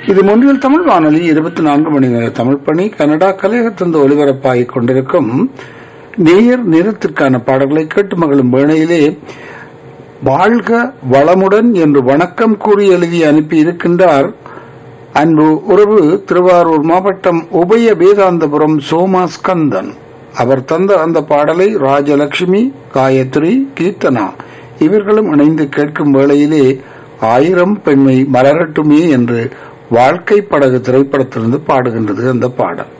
இது முன்றில் தமிழ் வானொலி இருபத்தி நான்கு மணி நேர தமிழ் பணி கனடா கலையகத்திலிருந்து ஒலிபரப்பாகிக் கொண்டிருக்கும் நேயர் நிறத்திற்கான பாடல்களை கேட்டு மகளும் வேளையிலே வாழ்க வளமுடன் என்று வணக்கம் கூறி எழுதி அனுப்பி இருக்கின்றார் அன்பு உறவு திருவாரூர் மாவட்டம் உபய வேதாந்தபுரம் சோமா ஸ்கந்தன் அவர் தந்த அந்த பாடலை ராஜலட்சுமி காயத்ரி கீர்த்தனா இவர்களும் இணைந்து கேட்கும் வேளையிலே ஆயிரம் பெண்மை மலரட்டுமே என்று வாழ்க்கை படகு திரைப்படத்திலிருந்து பாடுகின்றது அந்த பாடல்